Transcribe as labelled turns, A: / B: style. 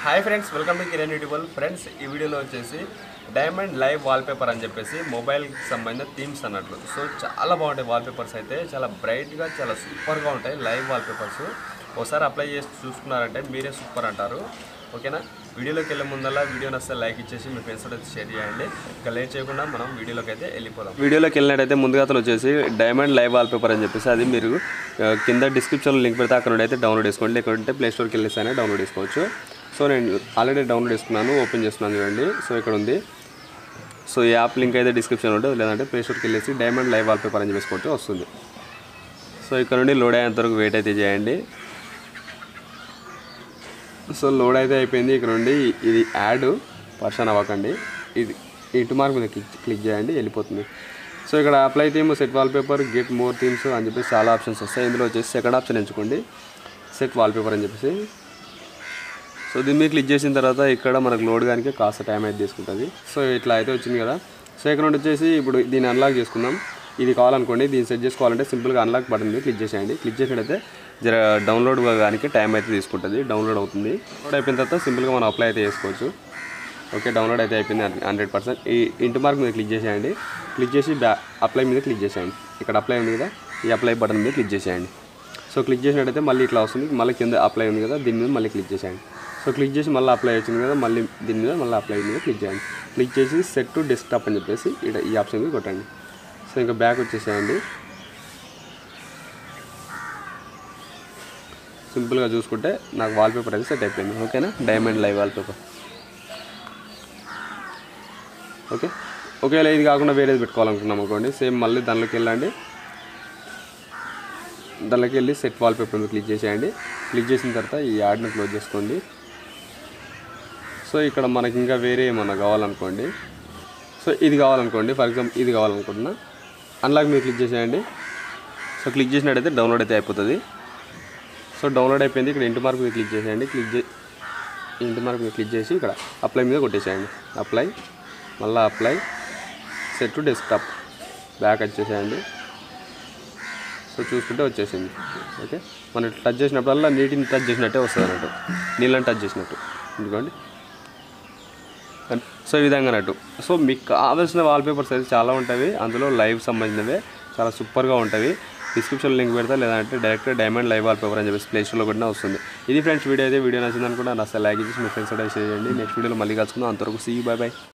A: hi friends welcome to Kiran యూట్యూబల్ friends ఈ వీడియోలో వచ్చేసి డైమండ్ లైవ్ వాల్పేపర్ అని చెప్పేసి మొబైల్కి సంబంధించిన థీమ్స్ అన్నట్లు సో చాలా బాగుంటాయి వాల్పేపర్స్ అయితే చాలా బ్రైట్గా చాలా సూపర్గా ఉంటాయి లైవ్ వాల్పేపర్స్ ఒకసారి అప్లై చేసి చూసుకున్నారంటే మీరే సూపర్ అంటారు ఓకేనా వీడియోలోకి వెళ్ళే ముందల్లా వీడియోని వస్తే లైక్ ఇచ్చేసి మీ ఫ్రెండ్స్ అయితే షేర్ చేయండి ఇంకా లేట్ చేయకుండా మనం వీడియోలోకి అయితే వెళ్ళిపోదాం వీడియోలోకి వెళ్ళినట్టయితే ముందుగా అతను వచ్చేసి డైమండ్ లైవ్ వాల్పేపర్ అని చెప్పేసి అది మీరు ఆ, కింద డిస్క్రిప్షన్లో లింక్ పెడితే అక్కడ నుండి అయితే డౌన్లోడ్ చేసుకోండి లేకుంటే ప్లే స్టోర్కి వెళ్ళేసి డౌన్లోడ్ చేసుకోవచ్చు సో నేను ఆల్రెడీ డౌన్లోడ్ చేసుకున్నాను ఓపెన్ చేస్తున్నాను చూడండి సో ఇక్కడ ఉంది సో ఈ యాప్ లింక్ అయితే డిస్క్రిప్షన్ ఉంటుంది లేదంటే ప్లే స్టోర్కి వెళ్ళేసి డైమండ్ లైవ్ వాల్పేపర్ అని చెప్పేసి కొట్టి వస్తుంది సో ఇక్కడ నుండి లోడ్ అయ్యేంత వరకు వెయిట్ అయితే చేయండి సో లోడ్ అయితే అయిపోయింది ఇక్కడ నుండి ఇది యాడ్ పర్సన్ అవ్వకండి ఇది ఇంటి మార్క్ మీద క్లిక్ క్లిక్ చేయండి వెళ్ళిపోతుంది సో ఇక్కడ apply theme set wallpaper get more themes అని చెప్పేసి చాలా ఆప్షన్స్ వస్తాయి ఇందులో వచ్చేసి సెకండ్ ఆప్షన్ ఎంచుకోండి సెట్ వాల్పేపర్ అని చెప్పేసి సో దీని మీద క్లిక్ చేసిన తర్వాత ఇక్కడ మనకు లోడ్ కానీ కాస్త టైం అయితే తీసుకుంటుంది సో ఇట్లా అయితే వచ్చింది కదా సో ఇక్కడ నుండి వచ్చేసి ఇప్పుడు దీన్ని అన్లాక్ చేసుకుందాం ఇది కావాలనుకోండి దీన్ని సెట్ చేసుకోవాలంటే సింపుల్గా అన్లాక్ బటన్ మీద క్లిక్ చేసేయండి క్లిక్ చేసినట్టయితే జర డౌన్లోడ్ కాగానికి టైం అయితే తీసుకుంటుంది డౌన్లోడ్ అవుతుంది డౌన్లోడ్ అయిపోయిన తర్వాత సింపుల్గా మనం అప్లై అయితే చేసుకోవచ్చు ఓకే డౌన్లోడ్ అయితే అయిపోయింది హండ్రెడ్ పర్సెంట్ ఈ ఇంటి మార్క్ మీద క్లిక్ చేసేయండి క్లిక్ చేసి బ్యా అప్లై మీద క్లిక్ చేసేయండి ఇక్కడ అప్లై ఉంది కదా ఈ అప్లై బటన్ మీద క్లిక్ చేసేయండి సో క్లిక్ చేసినట్టయితే మళ్ళీ ఇట్లా వస్తుంది మళ్ళీ కింద అప్లై ఉంది కదా దీని మీద మళ్ళీ క్లిక్ చేసేయండి సో క్లిక్ చేసి మళ్ళీ అప్లై వచ్చింది కదా మళ్ళీ దీని మీద మళ్ళీ అప్లై మీద క్లిక్ చేయండి క్లిక్ చేసి సెట్ టు డెస్క్టాప్ అని చెప్పేసి ఇక్కడ ఈ ఆప్షన్ మీద కొట్టండి సో ఇంకా బ్యాక్ వచ్చేసేయండి సింపుల్గా చూసుకుంటే నాకు వాల్పేపర్ అయితే సెట్ అయిపోయింది ఓకేనా డైమండ్ లైవ్ వాల్పేపర్ ఓకే ఒకవేళ ఇది కాకుండా వేరేది పెట్టుకోవాలనుకున్నాం అనుకోండి సేమ్ మళ్ళీ దానిలోకి వెళ్ళండి దానిలోకి వెళ్ళి సెట్ వాల్పేపర్ మీద క్లిక్ చేసేయండి క్లిక్ చేసిన తర్వాత ఈ యాడ్ని క్లోజ్ చేసుకోండి సో ఇక్కడ మనకి ఇంకా వేరే ఏమన్నా కావాలనుకోండి సో ఇది కావాలనుకోండి ఫర్ ఎగ్జాంపుల్ ఇది కావాలనుకుంటున్నా అన్లాక్ మీద క్లిక్ చేసేయండి సో క్లిక్ చేసినట్టయితే డౌన్లోడ్ అయితే అయిపోతుంది సో డౌన్లోడ్ అయిపోయింది ఇక్కడ ఇంటి మార్క్ మీద క్లిక్ చేసేయండి క్లిక్ చే ఇంటి మార్క్ మీద క్లిక్ చేసి ఇక్కడ అప్లై మీద కొట్టేసేయండి అప్లై మళ్ళీ apply set to desktop back వచ్చేసేయండి సో చూసుకుంటే వచ్చేసింది ఓకే మనం ఇట్లా టచ్ చేసినప్పుడల్లా నీటిని టచ్ చేసినట్టే వస్తుంది అన్నట్టు నీళ్ళని టచ్ చేసినట్టు ఎందుకండి సో ఈ విధంగా అన్నట్టు సో మీకు కావాల్సిన వాల్పేపర్స్ అయితే చాలా ఉంటాయి అందులో లైవ్ సంబంధించినవే చాలా సూపర్గా ఉంటాయి డిస్క్రిప్షన్ లింక్ పెడతా లేదంటే డైరెక్ట్ డైమండ్ లైవ్ వాల్పేపర్ అని చెప్పేసి ప్లే స్టోర్లో కూడా వస్తుంది ఇది ఫ్రెండ్స్ వీడియో అయితే వీడియో నచ్చింది అనుకుంటా అసలు లైక్ చేసి మీ ఫ్రెండ్స్ కూడా షేర్ చేయండి నెక్స్ట్ వీడియోలో మళ్ళీ కలుసుకుందాం అంతవరకు సీ బై బై